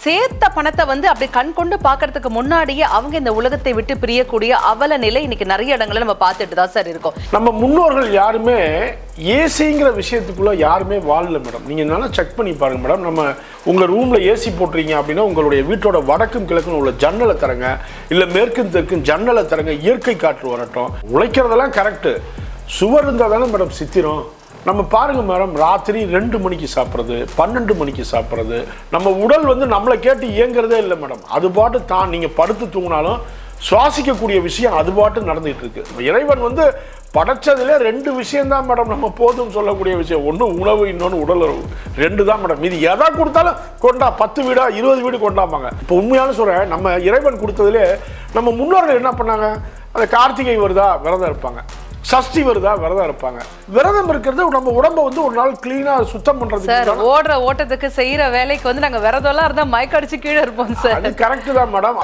சேர்த்த பணத்தை வந்து அப்படி கண் கொண்டு பார்க்கறதுக்கு முன்னாடியே அவங்க இந்த உலகத்தை விட்டு பிரியக்கூடிய அவல நிலை இன்னைக்கு நிறைய இடங்கள்ல நம்ம பார்த்துட்டு தான் சார் இருக்கோம் நம்ம முன்னோர்கள் யாருமே ஏசிங்கிற விஷயத்துக்குள்ள யாருமே வாழல மேடம் நீங்க நல்லா செக் பண்ணி பாருங்க மேடம் நம்ம உங்க ரூம்ல ஏசி போட்டுறீங்க அப்படின்னா உங்களுடைய வீட்டோட வடக்கும் கிழக்கும் உள்ள ஜன்னலை தரங்க இல்ல மேற்கும் தெற்கும் ஜன்னலை தரங்க இயற்கை காற்று வரட்டும் உழைக்கிறதெல்லாம் கரெக்ட் சுவர் இருந்தால் தானே மேடம் சித்திரம் நம்ம பாருங்க மேடம் ராத்திரி ரெண்டு மணிக்கு சாப்பிட்றது பன்னெண்டு மணிக்கு சாப்பிட்றது நம்ம உடல் வந்து நம்மளை கேட்டு இயங்குறதே இல்லை மேடம் அது பாட்டு தான் நீங்கள் படுத்து தூங்கினாலும் சுவாசிக்கக்கூடிய விஷயம் அது பாட்டு நடந்துகிட்டு இருக்கு இறைவன் வந்து படைச்சதுல ரெண்டு விஷயம் தான் மேடம் நம்ம போதும் சொல்லக்கூடிய விஷயம் ஒன்று உணவு இன்னொன்று உடல் உறவு ரெண்டு தான் மேடம் இது எதை கொடுத்தாலும் கொண்டா பத்து வீடா இருபது வீடு கொண்டாப்பாங்க இப்போ உண்மையான சொல்கிறேன் நம்ம இறைவன் கொடுத்ததுலே நம்ம முன்னோர்கள் என்ன பண்ணாங்க அந்த கார்த்திகை வருதா விரதம் இருப்பாங்க சஷ்டி வருதா விரதம் இருப்பாங்க விரதம் இருக்கிறது நம்ம உடம்ப வந்து ஒரு நாள் கிளீனா சுத்தம் சார் பண்றதுக்கு ஓடுற ஓட்டத்துக்கு செய்யற வேலைக்கு வந்து நாங்க விரதம்லாம் இருந்தா மயக்கடிச்சு கீழே இருப்போம் சார் அது கரெக்ட் தான் மேடம்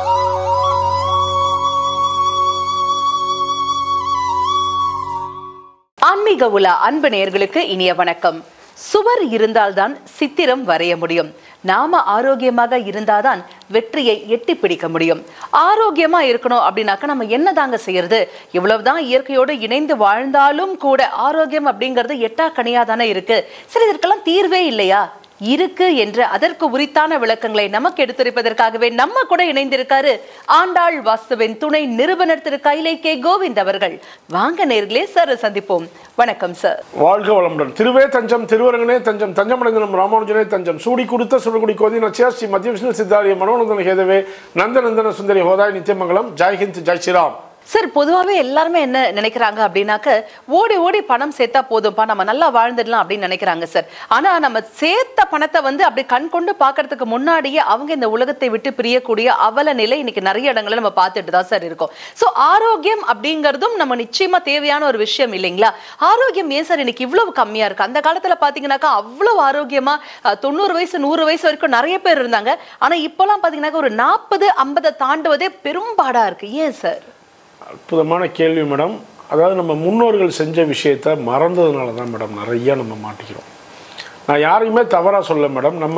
ஆன்மீக உலா அன்பு நேயர்களுக்கு இனிய வணக்கம் சுவர் இருந்தால்தான் சித்திரம் வரைய முடியும் நாம ஆரோக்கியமாக இருந்தாதான் வெற்றியை எட்டி பிடிக்க முடியும் ஆரோக்கியமா இருக்கணும் அப்படின்னாக்க நம்ம என்னதாங்க செய்யறது இவ்வளவுதான் இயற்கையோடு இணைந்து வாழ்ந்தாலும் கூட ஆரோக்கியம் அப்படிங்கிறது எட்டா கனியா தானே இருக்கு சரி இதற்கெல்லாம் தீர்வே இல்லையா இருக்கு என்று அதற்கு உரித்தான விளக்கங்களை நமக்கு எடுத்துரைப்பதற்காகவே நம்ம கூட இணைந்திருக்காரு ஆண்டாள் வாஸ்துவின் துணை நிறுவனர் திரு கைலை கே கோவிந்த் அவர்கள் வாங்க நேர்களே சார் சந்திப்போம் வணக்கம் சார் வாழ்க வளமுடன் திருவே தஞ்சம் திருவரங்கனே தஞ்சம் தஞ்சமடைந்தனம் ராமானுஜனே தஞ்சம் சூடி கொடுத்த சுடகுடி கோதி நச்சியா ஸ்ரீ மத்திய விஷ்ணு சித்தாரிய மனோநந்தன ஹேதவே நந்தநந்தன சுந்தரி ஹோதாய் நித்தியமங்கலம் ஜெய் ஹிந்த் ஜெய் ஸ்ரீராம் சார் பொதுவாகவே எல்லாருமே என்ன நினைக்கிறாங்க அப்படின்னாக்க ஓடி ஓடி பணம் சேர்த்தா போதும்பா நம்ம நல்லா வாழ்ந்துடலாம் அப்படின்னு நினைக்கிறாங்க சார் ஆனா நம்ம சேர்த்த பணத்தை வந்து அப்படி கண் கொண்டு பார்க்கறதுக்கு முன்னாடியே அவங்க இந்த உலகத்தை விட்டு பிரியக்கூடிய அவல நிலை இன்னைக்கு நிறைய இடங்கள்ல நம்ம பார்த்துட்டு தான் சார் இருக்கோம் ஸோ ஆரோக்கியம் அப்படிங்கிறதும் நம்ம நிச்சயமா தேவையான ஒரு விஷயம் இல்லைங்களா ஆரோக்கியம் ஏன் சார் இன்னைக்கு இவ்வளவு கம்மியா இருக்கு அந்த காலத்துல பாத்தீங்கன்னாக்கா அவ்வளவு ஆரோக்கியமா அஹ், தொண்ணூறு வயசு நூறு வயசு வரைக்கும் நிறைய பேர் இருந்தாங்க ஆனா இப்போலாம் பாத்தீங்கன்னாக்கா ஒரு நாற்பது ஐம்பதை தாண்டுவதே பெரும்பாடா இருக்கு ஏன் சார் அற்புதமான கேள்வி மேடம் அதாவது நம்ம முன்னோர்கள் செஞ்ச விஷயத்த மறந்ததுனால தான் மேடம் நிறைய நம்ம மாட்டிக்கிறோம் நான் யாரையுமே தவறாக சொல்ல மேடம் நம்ம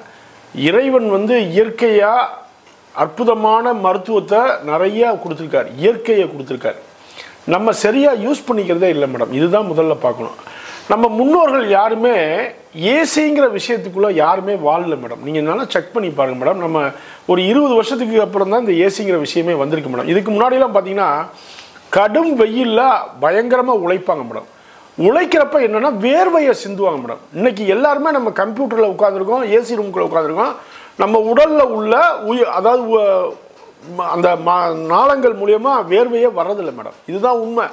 இறைவன் வந்து இயற்கையாக அற்புதமான மருத்துவத்தை நிறைய கொடுத்துருக்கார் இயற்கையை கொடுத்துருக்கார் நம்ம சரியாக யூஸ் பண்ணிக்கிறதே இல்லை மேடம் இதுதான் முதல்ல பார்க்கணும் நம்ம முன்னோர்கள் யாருமே ஏசிங்கிற விஷயத்துக்குள்ளே யாருமே வாழல மேடம் நீங்கள் நல்லா செக் பண்ணி பாருங்க மேடம் நம்ம ஒரு இருபது வருஷத்துக்கு அப்புறம் தான் இந்த ஏசிங்கிற விஷயமே வந்திருக்கு மேடம் இதுக்கு முன்னாடிலாம் பார்த்தீங்கன்னா கடும் வெயிலில் பயங்கரமாக உழைப்பாங்க மேடம் உழைக்கிறப்ப என்னன்னா வேர்வையை சிந்துவாங்க மேடம் இன்னைக்கு எல்லாருமே நம்ம கம்ப்யூட்டரில் உட்காந்துருக்கோம் ஏசி ரூம்குள்ளே உட்காந்துருக்கோம் நம்ம உடலில் உள்ள உயிர் அதாவது உ- ம- அந்த மா- நாளங்கள் மூலியமா வேர்வையே வர்றதில்லை மேடம் இதுதான் உண்மை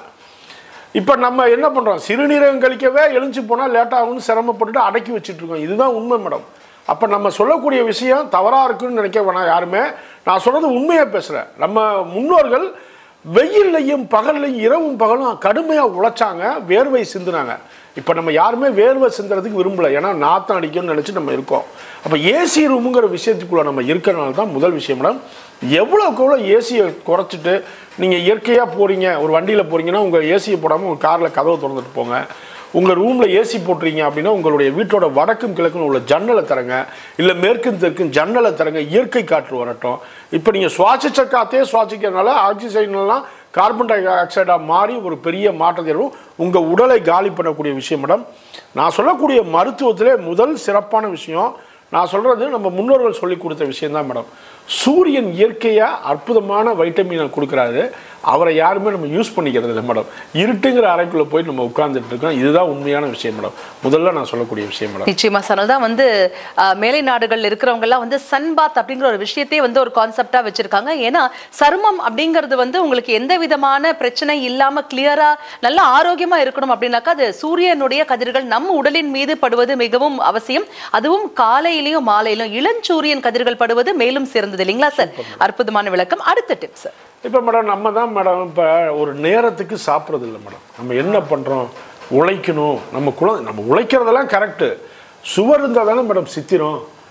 இப்போ நம்ம என்ன பண்ணுறோம் சிறுநீரகம் கழிக்கவே எழுந்து போனால் லேட் ஆகும்னு சிரமப்பட்டுட்டு அடக்கி வச்சுட்டு இருக்கோம் இதுதான் உண்மை மேடம் அப்போ நம்ம சொல்லக்கூடிய விஷயம் தவறாக இருக்குன்னு நினைக்க வேணாம் யாருமே நான் சொல்கிறது உண்மையாக பேசுகிறேன் நம்ம முன்னோர்கள் வெயில்லையும் பகல்லையும் இரவும் பகலும் கடுமையாக உழைச்சாங்க வேர்வை சிந்துனாங்க இப்போ நம்ம யாருமே வேர்வை சிந்துறதுக்கு விரும்பல ஏன்னா நாத்தம் அடிக்கும்னு நினச்சி நம்ம இருக்கோம் அப்போ ஏசி ரூமுங்கிற விஷயத்துக்குள்ளே நம்ம இருக்கிறனால தான் முதல் விஷயம் மேடம் எவ்வளோக்கு எவ்வளோ ஏசியை குறைச்சிட்டு நீங்கள் இயற்கையாக போகிறீங்க ஒரு வண்டியில் போகிறீங்கன்னா உங்கள் ஏசியை போடாமல் உங்கள் காரில் கதவை திறந்துட்டு போங்க உங்கள் ரூமில் ஏசி போட்டுறீங்க அப்படின்னா உங்களுடைய வீட்டோட வடக்கும் கிழக்கும் உள்ள ஜன்னலை தரங்க இல்லை மேற்கும் தெற்கும் ஜன்னலை தரங்க இயற்கை காற்று வரட்டும் இப்போ நீங்கள் சுவாசிச்ச காற்றே சுவாசிக்கிறதுனால ஆக்சிஜன்லாம் கார்பன் டை ஆக்சைடாக மாறி ஒரு பெரிய மாற்றத்தை வரும் உங்கள் உடலை காலி பண்ணக்கூடிய விஷயம் மேடம் நான் சொல்லக்கூடிய மருத்துவத்திலே முதல் சிறப்பான விஷயம் நான் சொல்கிறது நம்ம முன்னோர்கள் சொல்லி கொடுத்த விஷயம் தான் மேடம் சூரியன் இயற்கையாக அற்புதமான வைட்டமினை கொடுக்குறாரு அவரை யாருமே நம்ம யூஸ் பண்ணிக்கிறது இல்லை மேடம் இருட்டுங்கிற அறைக்குள்ளே போய் நம்ம உட்கார்ந்துட்டு இருக்கோம் இதுதான் உண்மையான விஷயம் மேடம் முதல்ல நான் சொல்லக்கூடிய விஷயம் மேடம் நிச்சயமா சார் தான் வந்து அஹ், மேலை நாடுகள்ல இருக்கிறவங்க எல்லாம் வந்து சன் பாத் அப்படிங்கிற ஒரு விஷயத்தையே வந்து ஒரு கான்செப்டா வச்சிருக்காங்க ஏன்னா சருமம் அப்படிங்கிறது வந்து உங்களுக்கு எந்த விதமான பிரச்சனை இல்லாம கிளியரா நல்ல ஆரோக்கியமா இருக்கணும் அப்படின்னாக்கா அது சூரியனுடைய கதிர்கள் நம் உடலின் மீது படுவது மிகவும் அவசியம் அதுவும் காலையிலயும் மாலையிலும் இளஞ்சூரியன் கதிர்கள் படுவது மேலும் சிறந்தது இல்லைங்களா சார் அற்புதமான விளக்கம் அடுத்த டிப் சார் இப்போ மேடம் நம்ம தான் மேடம் இப்போ ஒரு நேரத்துக்கு சாப்பிட்றது இல்லை மேடம் நம்ம என்ன பண்ணுறோம் உழைக்கணும் நம்ம குழந்தை நம்ம உழைக்கிறதெல்லாம் கரெக்டு சுவர் இருந்தால் தானே மேடம் சித்திரம்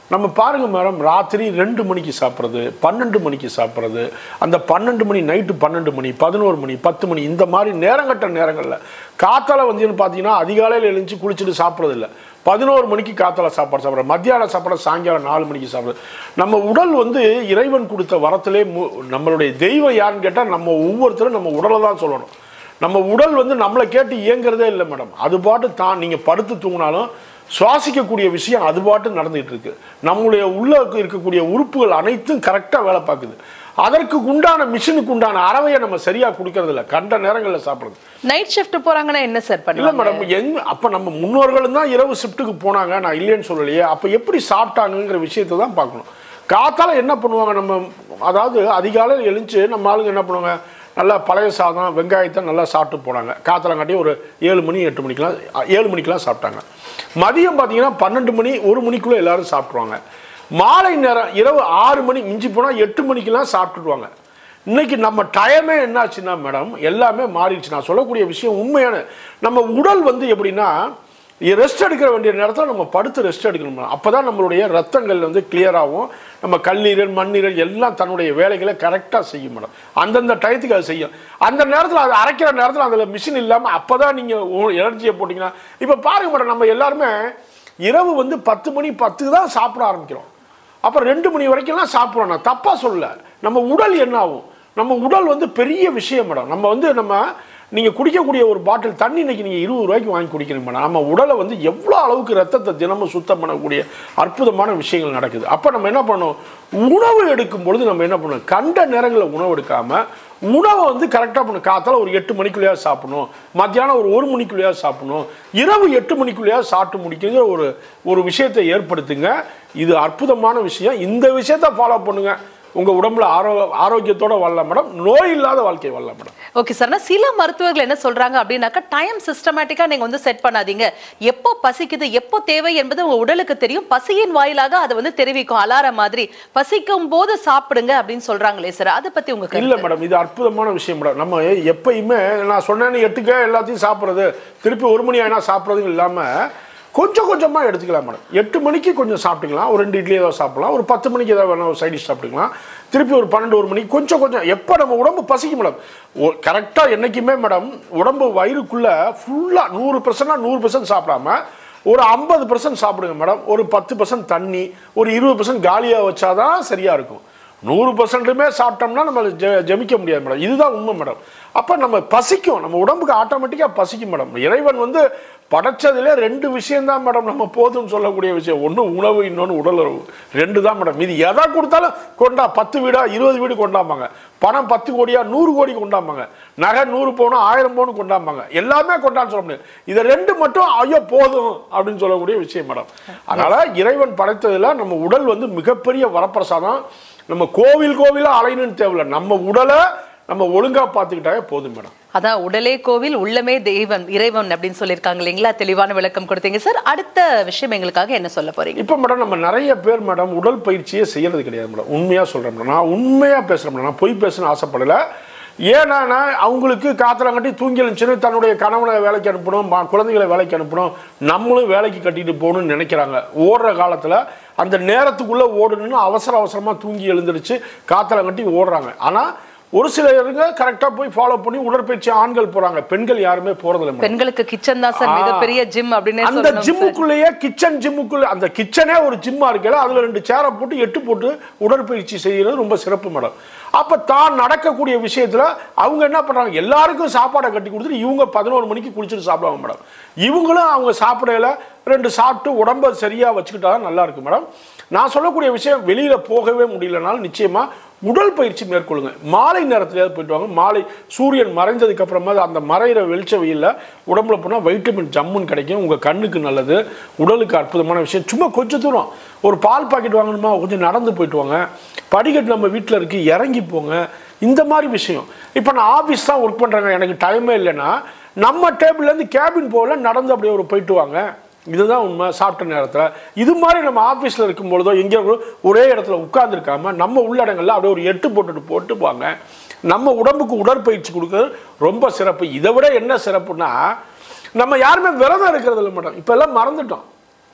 நம்ம பாருங்க மேடம் ராத்திரி ரெண்டு மணிக்கு சாப்பிட்றது பன்னெண்டு மணிக்கு சாப்பிட்றது அந்த பன்னெண்டு மணி நைட்டு பன்னெண்டு மணி பதினோரு மணி பத்து மணி இந்த மாதிரி நேரங்கட்ட நேரங்களில் காத்தால வந்து பார்த்தீங்கன்னா அதிகாலையில் எழுந்துச்சு குளிச்சுட்டு சாப்பிட்றது இல்லை பதினோரு மணிக்கு காத்தால சாப்பாடு சாப்பிட்றோம் மத்தியான சாப்பாடு சாயங்காலம் நாலு மணிக்கு சாப்பிட்றது நம்ம உடல் வந்து இறைவன் கொடுத்த வரத்திலே மு- நம்மளுடைய தெய்வம் யாருன்னு கேட்டால் நம்ம ஒவ்வொருத்தரும் நம்ம உடலை தான் சொல்லணும் நம்ம உடல் வந்து நம்மளை கேட்டு இயங்குறதே இல்லை மேடம் அது பாட்டு தான் நீங்கள் படுத்து தூங்கினாலும் சுவாசிக்கக்கூடிய விஷயம் அது பாட்டு நடந்துகிட்டு இருக்கு நம்முடைய உள்ள இருக்கக்கூடிய உறுப்புகள் அனைத்தும் கரெக்டாக வேலை பார்க்குது அதற்கு உண்டான மிஷினுக்கு உண்டான அறவையை நம்ம சரியாக கொடுக்கறது இல்லை கண்ட நேரங்களில் சாப்பிட்றது நைட் ஷிஃப்ட் போறாங்கன்னா என்ன சார் இல்லை பண்ணுவாங்க மேடம் எங்க அப்போ நம்ம முன்னோர்களும் தான் இரவு ஷிஃப்ட்டுக்கு போனாங்க நான் இல்லைன்னு சொல்லலையே அப்போ எப்படி சாப்பிட்டாங்கங்கிற விஷயத்தை தான் பார்க்கணும் காத்தால என்ன பண்ணுவாங்க நம்ம அதாவது அதிகாலையில் எழுந்துச்சு நம்ம ஆளுங்க என்ன பண்ணுவாங்க நல்லா பழைய சாதம் வெங்காயத்தை நல்லா சாப்பிட்டு போனாங்க காத்தாலங்காட்டி ஒரு ஏழு மணி எட்டு மணிக்கெலாம் ஏழு மணிக்கெலாம் சாப்பிட்டாங்க மதியம் பார்த்தீங்கன்னா பன்னெண்டு மணி ஒரு மணிக்குள்ளே எல்லாரும் சாப்பிட்ருவாங்க மாலை நேரம் இரவு ஆறு மணி மிஞ்சி போனால் எட்டு மணிக்கெல்லாம் சாப்பிட்டுடுவாங்க இன்னைக்கு நம்ம டைமே என்னாச்சுன்னா மேடம் எல்லாமே மாறிடுச்சு நான் சொல்லக்கூடிய விஷயம் உண்மையான நம்ம உடல் வந்து எப்படின்னா ரெஸ்ட் எடுக்கிற வேண்டிய நேரத்தில் நம்ம படுத்து ரெஸ்ட் எடுக்கணும் அப்போ தான் நம்மளுடைய ரத்தங்கள் வந்து clear ஆகும் நம்ம கல்லீரல் மண்ணீரல் எல்லாம் தன்னுடைய வேலைகளை கரெக்டாக செய்யும் மேடம் அந்தந்த டயத்துக்கு அது செய்யும் அந்த நேரத்தில் அது அரைக்கிற நேரத்தில் அதில் மிஷின் இல்லாமல் அப்போ தான் நீங்கள் எனர்ஜியை போட்டிங்கன்னா இப்போ பாருங்க மேடம் நம்ம எல்லாருமே இரவு வந்து பத்து மணி பத்துக்கு தான் சாப்பிட ஆரம்பிக்கிறோம் அப்புறம் ரெண்டு மணி வரைக்கும்லாம் சாப்பிட்றோம் நான் தப்பாக சொல்லல நம்ம உடல் என்ன ஆகும் நம்ம உடல் வந்து பெரிய விஷயம் மேடம் நம்ம வந்து நம்ம நீங்கள் குடிக்கக்கூடிய ஒரு பாட்டில் தண்ணி இன்னைக்கு நீங்கள் இருபது ரூபாய்க்கு வாங்கி குடிக்கிறீங்க மேடம் நம்ம உடலை வந்து எவ்வளோ அளவுக்கு ரத்தத்தை தினமும் சுத்தம் பண்ணக்கூடிய அற்புதமான விஷயங்கள் நடக்குது அப்போ நம்ம என்ன பண்ணோம் உணவு எடுக்கும் பொழுது நம்ம என்ன பண்ணணும் கண்ட நேரங்களில் உணவு எடுக்காமல் உணவை வந்து கரெக்டாக பண்ணணும் காத்தால ஒரு எட்டு மணிக்குள்ளேயாவது சாப்பிடணும் மத்தியானம் ஒரு ஒரு மணிக்குள்ளேயாவது சாப்பிடணும் இரவு எட்டு மணிக்குள்ளேயாவது சாப்பிட்டு முடிக்கிற ஒரு ஒரு விஷயத்தை ஏற்படுத்துங்க இது அற்புதமான விஷயம் இந்த விஷயத்தை ஃபாலோ பண்ணுங்க உங்க உடம்புல ஆரோ ஆரோக்கியத்தோட வாழலாம் மேடம் நோய் இல்லாத வாழ்க்கை வாழலாம் மேடம் ஓகே சார் ஆனா சில மருத்துவர்கள் என்ன சொல்றாங்க அப்படின்னாக்கா டைம் சிஸ்டமேட்டிக்கா நீங்க வந்து செட் பண்ணாதீங்க எப்போ பசிக்குது எப்போ தேவை என்பது உங்க உடலுக்கு தெரியும் பசியின் வாயிலாக அதை வந்து தெரிவிக்கும் அலாரம் மாதிரி பசிக்கும் போது சாப்பிடுங்க அப்படின்னு சொல்றாங்களே சார் அதை பத்தி உங்க இல்ல கருத்து மேடம் இது அற்புதமான விஷயம் மேடம் நம்ம எப்பயுமே நான் சொன்னேன்னு எட்டுக்க எல்லாத்தையும் சாப்பிட்றது திருப்பி ஒரு மணி ஆயினா சாப்பிட்றதும் இல்லாம கொஞ்சம் கொஞ்சமா எடுத்துக்கலாம் மேடம் எட்டு மணிக்கு கொஞ்சம் சாப்பிட்டுக்கலாம் ஒரு ரெண்டு இட்லி ஏதாவது சாப்பிடலாம் ஒரு பத்து மணிக்கு ஏதாவது வேணா ஒரு சைடிஷ் சாப்பிட்டுக்கலாம் திருப்பி ஒரு பன்னெண்டு ஒரு மணிக்கு கொஞ்சம் கொஞ்சம் எப்போ நம்ம உடம்பு பசிக்கும் மேடம் கரெக்டாக என்னைக்குமே மேடம் உடம்பு வயிறுக்குள்ள ஃபுல்லாக நூறு பர்சன்டாக நூறு பர்சன்ட் சாப்பிடாம ஒரு ஐம்பது பர்சன்ட் சாப்பிடுங்க மேடம் ஒரு பத்து பர்சன்ட் தண்ணி ஒரு இருபது பர்சன்ட் காலியாக வச்சாதான் சரியா இருக்கும் நூறு பர்சன்ட்டுமே சாப்பிட்டோம்னா நம்ம ஜெ ஜெமிக்க முடியாது மேடம் இதுதான் உண்மை மேடம் அப்போ நம்ம பசிக்கும் நம்ம உடம்புக்கு ஆட்டோமேட்டிக்காக பசிக்கும் மேடம் இறைவன் வந்து படைச்சதுல ரெண்டு விஷயம்தான் மேடம் நம்ம போதும்னு சொல்லக்கூடிய விஷயம் ஒன்று உணவு இன்னொன்று உடல் உறவு ரெண்டு தான் மேடம் இது எதை கொடுத்தாலும் கொண்டா பத்து வீடா இருபது வீடு கொண்டாமாங்க பணம் பத்து கோடியா நூறு கோடி கொண்டாமாங்க நகை நூறு பவுனும் ஆயிரம் பவுன் கொண்டாமாங்க எல்லாமே கொண்டான்னு சொல்ல முடியாது இதை ரெண்டு மட்டும் ஐயோ போதும் அப்படின்னு சொல்லக்கூடிய விஷயம் மேடம் அதனால இறைவன் படைத்ததுல நம்ம உடல் வந்து மிகப்பெரிய வரப்பிரசாதம் நம்ம கோவில் கோவிலா அலையணும்னு தேவையில்ல நம்ம உடலை நம்ம ஒழுங்கா பார்த்துக்கிட்டாவே போதும் மேடம் அதான் உடலே கோவில் உள்ளமே தெய்வம் இறைவன் அப்படின்னு சொல்லியிருக்காங்க இல்லைங்களா தெளிவான விளக்கம் கொடுத்தீங்க சார் அடுத்த விஷயம் எங்களுக்காக என்ன சொல்ல போறீங்க இப்போ மேடம் நம்ம நிறைய பேர் மேடம் உடல் பயிற்சியே செய்யறது கிடையாது மேடம் உண்மையாக சொல்கிறேன் மேடம் நான் உண்மையாக பேசுகிறேன் மேடம் நான் பொய் பேசணும்னு ஆசைப்படலை ஏன்னா நான் அவங்களுக்கு காத்திரங்கட்டி தூங்கி எழுந்துச்சுன்னு தன்னுடைய கணவனை வேலைக்கு அனுப்பணும் மா- குழந்தைகளை வேலைக்கு அனுப்பணும் நம்மளும் வேலைக்கு கட்டிட்டு போகணும்னு நினைக்கிறாங்க ஓடுற காலத்தில் அந்த நேரத்துக்குள்ளே ஓடணும்னு அவசர அவசரமாக தூங்கி எழுந்திருச்சு காத்திரங்கட்டி ஓடுறாங்க ஆனால் ஒரு சிலருங்க கரெக்டாக போய் ஃபாலோ பண்ணி உடற்பயிற்சி ஆண்கள் போகிறாங்க பெண்கள் யாருமே போகிறதில்ல மேடம் பெண்களுக்கு கிச்சன் தான் சார் ஆ. மிகப்பெரிய ஜிம் அப்படின்னு அந்த சொல்லணும் சார். ஜிம்முக்குள்ளேயே கிச்சன் ஜிம்முக்குள்ள அந்த கிச்சனே ஒரு ஜிம்மா இருக்கல அதுல ரெண்டு சேரை போட்டு எட்டு போட்டு உடற்பயிற்சி செய்யறது ரொம்ப சிறப்பு மேடம் அப்ப தான் நடக்கக்கூடிய விஷயத்துல அவங்க என்ன பண்றாங்க எல்லாருக்கும் சாப்பாடை கட்டி கொடுத்துட்டு இவங்க பதினோரு மணிக்கு குளிச்சுட்டு சாப்பிடுவாங்க மேடம் இவங்களும் அவங்க சாப்பிடையில ரெண்டு சாப்பிட்டு உடம்ப சரியா வச்சுக்கிட்டா தான் நல்லா இருக்கு மேடம் நான் சொல்லக்கூடிய விஷயம் வெளியில போகவே முடியலனாலும் நிச்சயமா உடல் பயிற்சி மேற்கொள்ளுங்க மாலை நேரத்துலயாவது போயிட்டு வாங்க மாலை சூரியன் மறைந்ததுக்கு அப்புறமா அந்த மறையிற வெளிச்ச வெயில்ல உடம்புல போனால் வைட்டமின் ஜம்முன்னு கிடைக்கும் உங்க கண்ணுக்கு நல்லது உடலுக்கு அற்புதமான விஷயம் சும்மா கொஞ்சம் தூரம் ஒரு பால் பாக்கெட் வாங்கணுமா கொஞ்சம் நடந்து போயிட்டு வாங்க படிக்கட்டு நம்ம வீட்டில் இருக்கு இறங்கி போங்க இந்த மாதிரி விஷயம் இப்போ நான் ஆஃபீஸ் தான் ஒர்க் பண்ணுறேங்க எனக்கு டைமே இல்லைன்னா நம்ம டேபிள்லேருந்து கேபின் போகல நடந்து அப்படியே ஒரு போயிட்டு வாங்க இதுதான் உண்மை சாப்பிட்ட நேரத்தில் இது மாதிரி நம்ம ஆஃபீஸில் இருக்கும் பொழுதோ எங்கேயோ ஒரு- ஒரே இடத்துல உட்கார்ந்திருக்காம நம்ம உள்ளடங்கள்ல அப்படியே ஒரு எட்டு போட்டுட்டு போட்டு போங்க நம்ம உடம்புக்கு உடற்பயிற்சி கொடுக்கறது ரொம்ப சிறப்பு இதை விட என்ன சிறப்புனா நம்ம யாருமே விரதம் இருக்கிறது இல்லை மேடம் இப்போ எல்லாம் மறந்துட்டோம்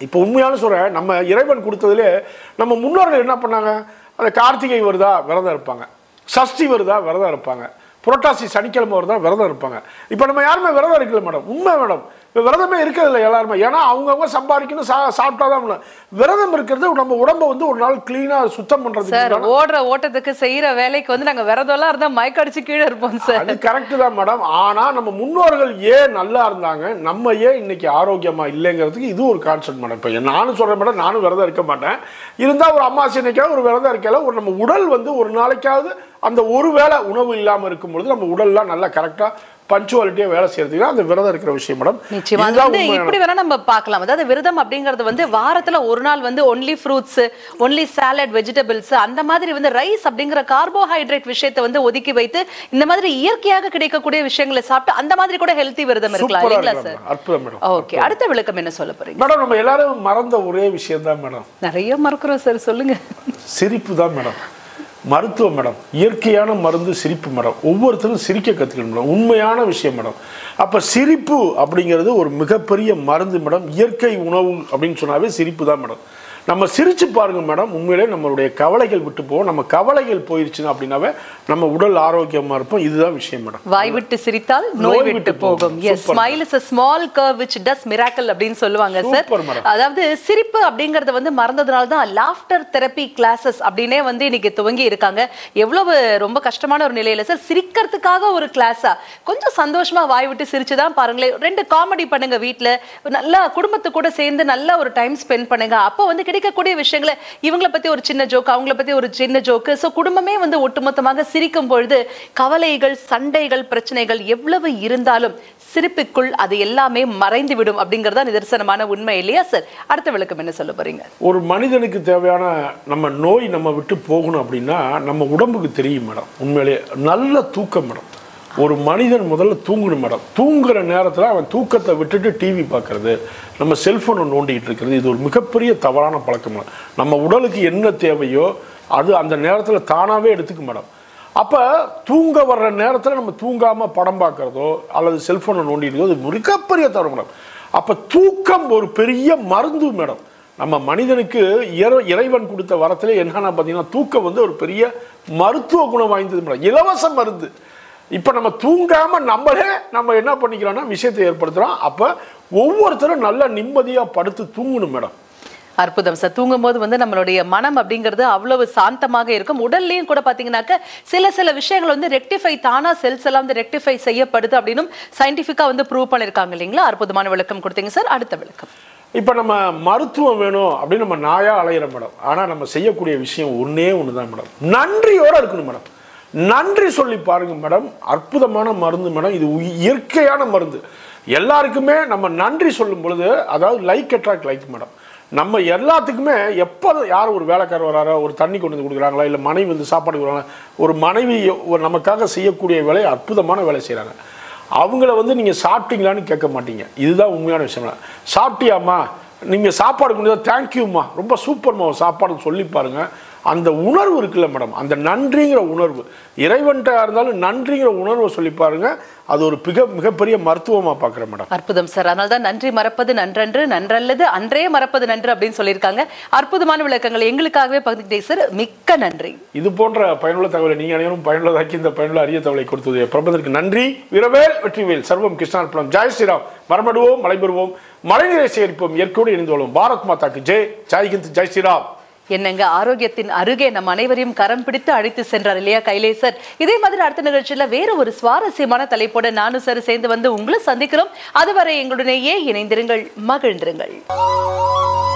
இப்போ உண்மையான சொல்கிறேன் நம்ம இறைவன் கொடுத்ததுலே நம்ம முன்னோர்கள் என்ன பண்ணாங்க அந்த கார்த்திகை வருதா விரதம் இருப்பாங்க சஷ்டி வருதா விரதம் இருப்பாங்க புரட்டாசி சனிக்கிழமை வருதா விரதம் இருப்பாங்க இப்போ நம்ம யாருமே விரதம் இருக்கல மேடம் உண்மை மேடம் இப்போ விரதமே இருக்கிறதில்ல எல்லாருமே ஏன்னா அவங்கவுங்க சம்பாதிக்கணும் சா சாப்பிட்டாதான் உண்டு. விரதம் இருக்கிறது நம்ம உடம்ப வந்து ஒரு நாள் க்ளீனாக சுத்தம் சார் பண்ணுறதுக்கு ஓடுற ஓட்டத்துக்கு செய்யற வேலைக்கு வந்து நாங்க விரதம்லாம் இருந்தா மயக்க அடிச்சு கீழே இருப்போம் சார் அது கரெக்டு தான் மேடம் ஆனா நம்ம முன்னோர்கள் ஏன் நல்லா இருந்தாங்க நம்ம ஏன் இன்னைக்கு ஆரோக்கியமா இல்லைங்கிறதுக்கு இது ஒரு கான்செப்ட் மேடம் இப்போ நானும் சொல்றேன் மேடம் நானும் விரதம் இருக்க மாட்டேன் இருந்தா ஒரு அம்மாசி இன்னைக்காவது ஒரு விரதம் இருக்கல ஒரு நம்ம உடல் வந்து ஒரு நாளைக்காவது அந்த ஒரு வேளை உணவு இல்லாம இருக்கும் பொழுது நம்ம உடல்லாம் நல்லா கரெக்டா பஞ்சுவாலிட்டியா வேலை செய்யறதுக்கு அந்த விரதம் இருக்கிற விஷயம் மேடம் நிச்சயமா அது இதுதான் வந்து உண்மையான- இப்படி வேணா நம்ம பார்க்கலாம் அதாவது விரதம் அப்படிங்கிறது வந்து வாரத்துல ஒரு நாள் வந்து only fruits only salad vegetables அந்த மாதிரி வந்து ரைஸ் அப்படிங்கிற கார்போஹைட்ரேட் விஷயத்தை வந்து ஒதுக்கி வைத்து இந்த மாதிரி இயற்கையாக கிடைக்கக்கூடிய விஷயங்களை சாப்பிட்டு அந்த மாதிரி கூட ஹெல்த்தி விரதம் இருக்கலாம் சூப்பரா இல்லைங்களா இருக்கலாம் சார் மேடம். அற்புதம் மேடம் ஓகே அடுத்த விளக்கம் என்ன சொல்ல போறீங்க மேடம் நம்ம எல்லாரும் மறந்த ஒரே விஷயம் தான் மேடம் நிறைய மறக்கிறோம் சார் சொல்லுங்க சிரிப்பு தான் மேடம் மருத்துவம் மேடம் இயற்கையான மருந்து சிரிப்பு மேடம் ஒவ்வொருத்தரும் சிரிக்க கற்றுக்கணும் மேடம் உண்மையான விஷயம் மேடம் அப்போ சிரிப்பு அப்படிங்கிறது ஒரு மிகப்பெரிய மருந்து மேடம் இயற்கை உணவு அப்படின்னு சொன்னாவே சிரிப்பு தான் மேடம் நம்ம சிரிச்சு பாருங்க மேடம் உண்மையிலே நம்மளுடைய கவலைகள் விட்டு போவோம் நம்ம கவலைகள் போயிருச்சுன்னா அப்படின்னாவே நம்ம உடல் ஆரோக்கியமா இருப்போம் இதுதான் விஷயம் மேடம் வாய் விட்டு சிரித்தால் நோய் விட்டு போகும் yes Super. Smile is a small curve which does miracle அப்படின்னு சொல்லுவாங்க சார் Super, madam. அதாவது சிரிப்பு அப்படிங்கறது வந்து மறந்ததுனால தான் லாஃப்டர் தெரப்பி கிளாஸஸ் அப்படின்னே வந்து இன்னைக்கு துவங்கி இருக்காங்க எவ்வளவு ரொம்ப கஷ்டமான ஒரு நிலையில சார் சிரிக்கிறதுக்காக ஒரு கிளாஸா கொஞ்சம் சந்தோஷமா வாய் விட்டு சிரிச்சு தான் பாருங்களேன் ரெண்டு காமெடி பண்ணுங்க வீட்ல நல்லா குடும்பத்து கூட சேர்ந்து நல்லா ஒரு டைம் ஸ்பெண்ட் பண்ணுங்க அப்போ வந்து கிடைக்கக்கூடிய விஷயங்களை இவங்கள பத்தி ஒரு சின்ன ஜோக் அவங்கள பத்தி ஒரு சின்ன ஜோக்கு ஸோ குடும்பமே வந்து ஒட்டுமொத்தமாக சிரிக்கும் பொழுது கவலைகள் சண்டைகள் பிரச்சனைகள் எவ்வளவு இருந்தாலும் சிரிப்புக்குள் அது எல்லாமே மறைந்து விடும் அப்படிங்கறதா நிதர்சனமான உண்மை இல்லையா சார் அடுத்த விளக்கம் என்ன சொல்ல போறீங்க ஒரு மனிதனுக்கு தேவையான நம்ம நோய் நம்ம விட்டு போகணும் அப்படின்னா நம்ம உடம்புக்கு தெரியும் மேடம் உண்மையிலேயே நல்ல தூக்கம் மேடம் ஒரு மனிதன் முதல்ல தூங்கணும் மேடம் தூங்குற நேரத்தில் அவன் தூக்கத்தை விட்டுட்டு டிவி பார்க்கறது நம்ம செல்ஃபோனை நோண்டிக்கிட்டு இருக்கிறது இது ஒரு மிகப்பெரிய தவறான பழக்கம் மேடம் நம்ம உடலுக்கு என்ன தேவையோ அது அந்த நேரத்தில் தானாகவே எடுத்துக்க மேடம் அப்போ தூங்க வர்ற நேரத்தில் நம்ம தூங்காமல் படம் பார்க்குறதோ அல்லது செல்ஃபோனை நோண்டிட்டு அது மிகப்பெரிய தவறு மேடம் அப்போ தூக்கம் ஒரு பெரிய மருந்து மேடம் நம்ம மனிதனுக்கு இறை இறைவன் கொடுத்த வரத்திலே என்னன்னா பார்த்தீங்கன்னா தூக்கம் வந்து ஒரு பெரிய மருத்துவ குணம் வாய்ந்தது மேடம் இலவச மருந்து இப்போ நம்ம தூங்காம நம்மளே நம்ம என்ன பண்ணிக்கிறோம்னா விஷயத்தை ஏற்படுத்துகிறோம் அப்போ ஒவ்வொருத்தரும் நல்லா நிம்மதியாக படுத்து தூங்கணும் மேடம் அற்புதம் சார் தூங்கும் போது வந்து நம்மளுடைய மனம் அப்படிங்கிறது அவ்வளவு சாந்தமாக இருக்கும் உடல்லையும் கூட பாத்தீங்கன்னாக்க சில சில விஷயங்கள் வந்து ரெக்டிஃபை தானா செல்ஸ் எல்லாம் வந்து ரெக்டிஃபை செய்யப்படுது அப்படின்னும் சயின்டிஃபிக்கா வந்து ப்ரூவ் பண்ணிருக்காங்க இல்லைங்களா அற்புதமான விளக்கம் கொடுத்தீங்க சார் அடுத்த விளக்கம் இப்போ நம்ம மருத்துவம் வேணும் அப்படின்னு நம்ம நாயா அலையிறோம் மேடம் ஆனால் நம்ம செய்யக்கூடிய விஷயம் ஒன்றே ஒன்று தான் மேடம் நன்றியோட இருக்கணும் மேடம் நன்றி சொல்லி பாருங்க மேடம் அற்புதமான மருந்து மேடம் இது உயி- இயற்கையான மருந்து எல்லாருக்குமே நம்ம நன்றி சொல்லும் பொழுது அதாவது லைக் அட்ராக்ட் லைக் மேடம் நம்ம எல்லாத்துக்குமே எப்போ யார் ஒரு வேலைக்காரர் வராரோ ஒரு தண்ணி கொண்டு வந்து கொடுக்குறாங்களா இல்லை மனைவி வந்து சாப்பாடு கொடுக்குறாங்களா ஒரு மனைவி ஒரு நமக்காக செய்யக்கூடிய வேலை அற்புதமான வேலை செய்கிறாங்க அவங்கள வந்து நீங்கள் சாப்பிட்டீங்களான்னு கேட்க மாட்டீங்க இதுதான் உண்மையான விஷயம் சாப்பிட்டியாம்மா நீங்கள் சாப்பாடு கொண்டு தேங்க்யூம்மா ரொம்ப சூப்பர்மா சாப்பாடு சொல்லி பாருங்க அந்த உணர்வு இருக்குல்ல மேடம் அந்த நன்றிங்கிற உணர்வு இறைவன்கிட்ட இருந்தாலும் நன்றிங்கிற உணர்வை சொல்லி பாருங்க அது ஒரு மிக மிகப்பெரிய மருத்துவமாக பார்க்குறேன் மேடம் அற்புதம் சார் அதனால தான் நன்றி மறப்பது நன்றன்று நன்றல்லது அன்றே மறப்பது நன்று அப்படின்னு சொல்லியிருக்காங்க அற்புதமான விளக்கங்கள் எங்களுக்காகவே பகிர்ந்துக்கிட்டே சார் மிக்க நன்றி இது போன்ற பயனுள்ள தகவலை நீங்கள் அனைவரும் பயனுள்ளதாக்கி இந்த பயனுள்ள அரிய தகவலை கொடுத்தது பிரபந்தருக்கு நன்றி விரவேல் வெற்றிவேல் சர்வம் கிருஷ்ணார்ப்பணம் ஜெய் ஸ்ரீராம் மரமடுவோம் மலை பெறுவோம் மழைநீரை சேகரிப்போம் இயற்கையோடு இணைந்து கொள்வோம் பாரத் மாதாக்கு ஜெய் ஜெய்ஹிந்த் ஜெய் ஸ்ரீராம் என்னங்க ஆரோக்கியத்தின் அருகே நம் அனைவரையும் கரம் பிடித்து அழைத்து சென்றார் இல்லையா கைலேசர் இதே மாதிரி அடுத்த நிகழ்ச்சியில வேற ஒரு சுவாரஸ்யமான தலைப்போட நானும் சார் சேர்ந்து வந்து உங்களை சந்திக்கிறோம் அதுவரை எங்களுடனேயே இணைந்திருங்கள் மகிழ்ந்திருங்கள்